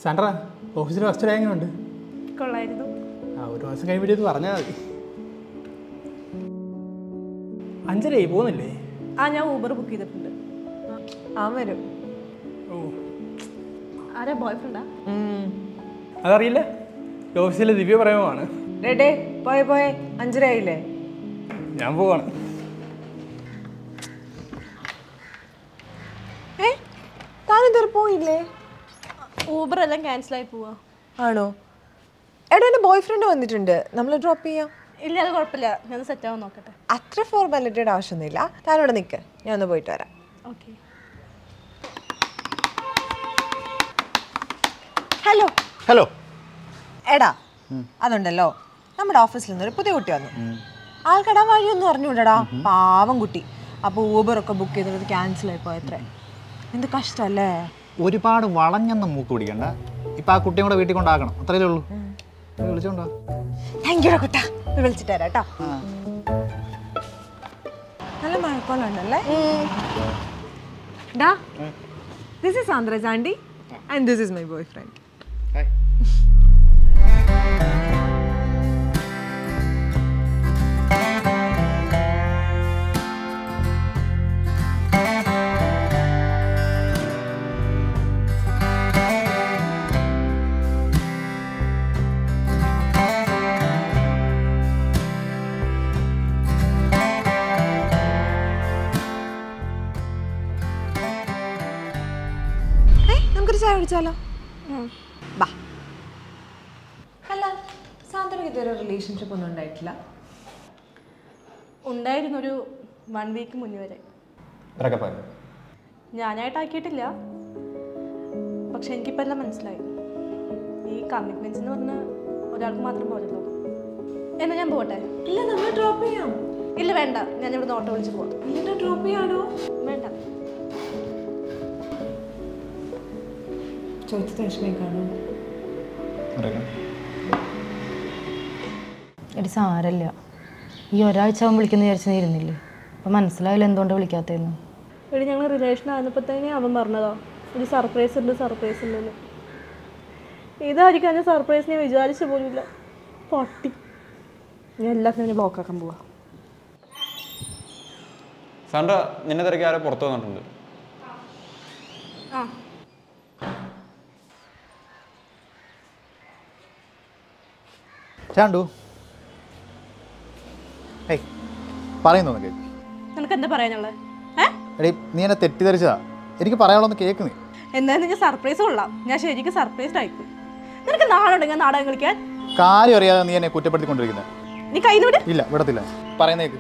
Sandra ഓഫീസിൽ first day എങ്ങനെയുണ്ട് കൊള്ളായിരുന്നു ആ ഒരു മാസം കഴിയുമ്പോഴേക്ക് പറഞ്ഞാൽ മതി അഞ്ചരയായി പോകുന്നില്ലേ ആ ഞാൻ ഊബർ ബുക്ക് ചെയ്തിട്ടുണ്ട് അവൻ വരും ഓ ആരാ ബോയ് ഫ്രണ്ടാ അതറിയില്ല ഈ ഓഫീസിലെ ദിവ്യ പ്രേമമാണ് ഡേ പോയെ പോയെ അഞ്ചര ആയില്ലേ ഞാൻ പോവാണ് ഏ താനെന്തേറെ പോയില്ലേ ഊബർ എല്ലാം ക്യാൻസൽ ആയി പോവാ ആണോ എടാ എൻ്റെ ബോയ് ഫ്രണ്ട് വന്നിട്ടുണ്ട് നമ്മൾ ഡ്രോപ്പ് ചെയ്യാം ഇല്ല അത് കുഴപ്പമില്ല ഞാൻ സെറ്റ് ആവാൻ നോക്കട്ടെ അത്ര ഫോർമാലിറ്റിയുടെ ആവശ്യമൊന്നുമില്ല താനോടെ നിൽക്ക് ഞാൻ ഒന്ന് പോയിട്ട് വരാം ഓക്കെ ഹലോ ഹലോ എടാ അതുണ്ടല്ലോ നമ്മുടെ ഓഫീസിൽ നിന്ന് ഒരു പുതിയ കുട്ടി വന്നു ആൾക്കടാ വഴിയൊന്നും അറിഞ്ഞൂടടാ പാവം കുട്ടി അപ്പോൾ ഊബർ ഒക്കെ ബുക്ക് ചെയ്തത് ക്യാൻസൽ ആയി പോയത്രേ എന്ത് കഷ്ടല്ലേ ഒരുപാട് വളഞ്ഞൊന്നും മൂക്ക് പിടിക്കണ്ട ഇപ്പം ആ കുട്ടിയും കൂടെ വീട്ടിൽ കൊണ്ടാക്കണം അത്രയല്ലേ ഉള്ളൂ നീ വിളിച്ചോണ്ടോ താങ്ക് യു കുട്ടാ വിളിച്ചിട്ട് വരാം കേട്ടോ നല്ല മഴക്കോളുണ്ടല്ലേ ഡാ this is Andhra aunty and this is my boyfriend നമുക്കൊരു ചായ കുടിച്ചാലോ ബാ അല്ല സാന്ത്വനക്ക് ഇതുവരെ റിലേഷൻഷിപ്പ് ഒന്നും ഉണ്ടായിട്ടില്ല ഉണ്ടായിരുന്നു ഒരു വൺ വീക്ക് മുന്നേ വരെ ഞാനായിട്ടാക്കിയിട്ടില്ല പക്ഷെ എനിക്കിപ്പോൾ എല്ലാം മനസ്സിലായി ഈ കമ്മിറ്റ്മെൻറ്റ്സ് എന്ന് പറഞ്ഞാൽ ഒരാൾക്ക് മാത്രം പോരല്ലോ എന്നാൽ ഞാൻ പോട്ടെ ഇല്ല നമ്മൾ ഡ്രോപ്പ് ചെയ്യാം ഇല്ല വേണ്ട ഞാൻ ഇവിടെ ഓട്ടോ വിളിച്ച് പോവാം എന്നിട്ട് ഡ്രോപ്പ് ചെയ്യാനോ വേണ്ട ചോദിച്ചത് വിഷമം കാണും എടി സാരല്ല ഈ ഒരാഴ്ച അവൻ വിളിക്കുന്ന വിചാരിച്ച് നീ ഇരുന്നില്ലേ അപ്പം മനസ്സിലായില്ല എന്തുകൊണ്ട് വിളിക്കാത്തതെന്ന് എടി ഞങ്ങൾ റിലേഷൻ ആയിരുന്നപ്പോഴത്തേനെ അവൻ പറഞ്ഞതാ ഒരു സർപ്രൈസ് ഉണ്ട് സർപ്രൈസ് ഉണ്ടെന്ന് ഇതായിരിക്കും അതിൻ്റെ സർപ്രൈസ് ഞാൻ വിചാരിച്ച പോലുമില്ല പൊട്ടി ഞാൻ എല്ലാത്തിനും ബ്ലോക്ക് ആക്കാൻ പോവാ സാൻഡ്ര നിന്നെ തിരക്കി ആരോ പുറത്തു വന്നിട്ടുണ്ട് ആ ചാണ്ടു ഏയ് പറയുന്നൊന്ന് കേക്ക് നിനക്ക് എന്താ പറയാനുള്ളത് ഏ എടീ നീ എന്നെ തെറ്റിദ്ധരിച്ചതാ എനിക്ക് പറയാനുള്ളൊന്ന് കേക്ക് നീ എന്തായാലും ഞാൻ സർപ്രൈസ് കൊള്ളാം ഞാൻ ശരിക്കും സർപ്രൈസ്ഡ് ആയിപ്പോയി നിനക്ക് നാളുണ്ടെങ്കിൽ നാടകം കളിക്കാൻ കാര്യം അറിയാതെ നീ എന്നെ കുറ്റപ്പെടുത്തിക്കൊണ്ടിരിക്കുന്നത് നീ കൈ വിട് ഇല്ല വിടത്തില്ല പറയുന്നേക്ക്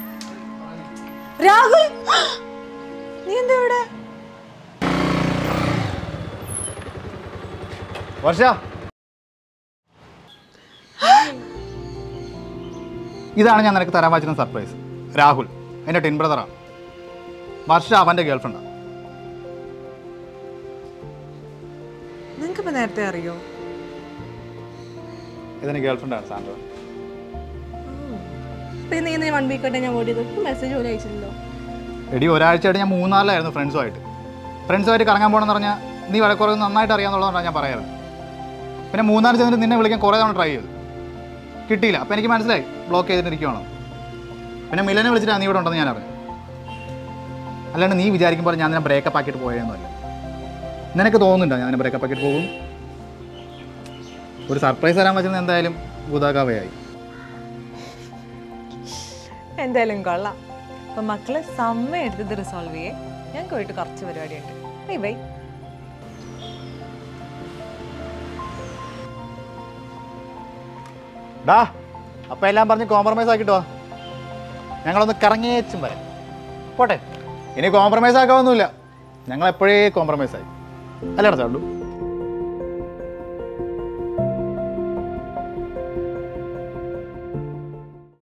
രാഹുൽ നീ എന്താ ഇവിടെ വർഷ ഇതാണ് ഞാൻ നിനക്ക് തരാൻ വായിച്ചിരുന്ന സർപ്രൈസ് രാഹുൽ എൻ്റെ ടിൻ ബ്രദറാണ് വർഷ അവൻ്റെ ഗേൾഫ്രണ്ടാണ് നിങ്ങൾക്കിപ്പോൾ നേരത്തെ അറിയോ ഇതെൻ്റെ ഗേൾഫ്രണ്ടാണ് സാൻഡ്ര പിന്നെ നീ വൺ വീക്ക് ആയിട്ട് ഞാൻ ഓടിയത് മെസ്സേജ് പോലും അയച്ചില്ലല്ലോ എടി ഒരാഴ്ചയായിട്ട് ഞാൻ മൂന്നാറിലായിരുന്നു ഫ്രണ്ട്സുമായിട്ട് ഫ്രണ്ട്സുമായിട്ട് കറങ്ങാൻ പോകണമെന്ന് പറഞ്ഞാൽ നീ വളരെ കുറേ നന്നായിട്ട് അറിയാമെന്നുള്ളതുകൊണ്ടാണ് ഞാൻ പറയാറ് പിന്നെ മൂന്നാർ ചെന്നിട്ട് നിന്നെ വിളിക്കാൻ കുറേ തവണ ട്രൈ ചെയ്തു കിട്ടിയില്ല അപ്പോൾ എനിക്ക് മനസ്സിലായി ബ്ലോക്ക് ചെയ്തിട്ടിരിക്കുവാണ് പിന്നെ മിലനെ വിളിച്ചിട്ടാണ് നീ ഇവിടെ ഉണ്ടെന്ന് ഞാൻ അറിയാം അല്ലാണ്ട് നീ വിചാരിക്കുമ്പോൾ ഞാൻ നിന്നെ ബ്രേക്കപ്പ് ആക്കിയിട്ട് പോയെന്നല്ല നിനക്ക് തോന്നുന്നുണ്ടോ ഞാൻ നിന്നെ ബ്രേക്കപ്പ് ആക്കിയിട്ട് പോകും ഒരു സർപ്രൈസ് തരാൻ പറ്റുന്നത് എന്തായാലും ഭൂതാകാവയായി എന്തായാലും കൊള്ളാം അപ്പൊ മക്കള് സമയം എടുത്തത് റിസോൾവ് ചെയ്യേ ഞാൻ പോയിട്ട് കുറച്ച് പരിപാടിയുണ്ട് ബൈ ബൈ ഡാ അപ്പം എല്ലാം പറഞ്ഞ് കോംപ്രമൈസ് ആക്കിട്ടോ വാ. ഞങ്ങളൊന്ന് കറങ്ങിയേച്ചും വരാം പോട്ടെ ഇനി കോംപ്രമൈസ് ആക്കാവൊന്നുമില്ല ഞങ്ങൾ എപ്പോഴേ കോംപ്രമൈസ് ആയി അല്ലേടാ ചാണ്ടു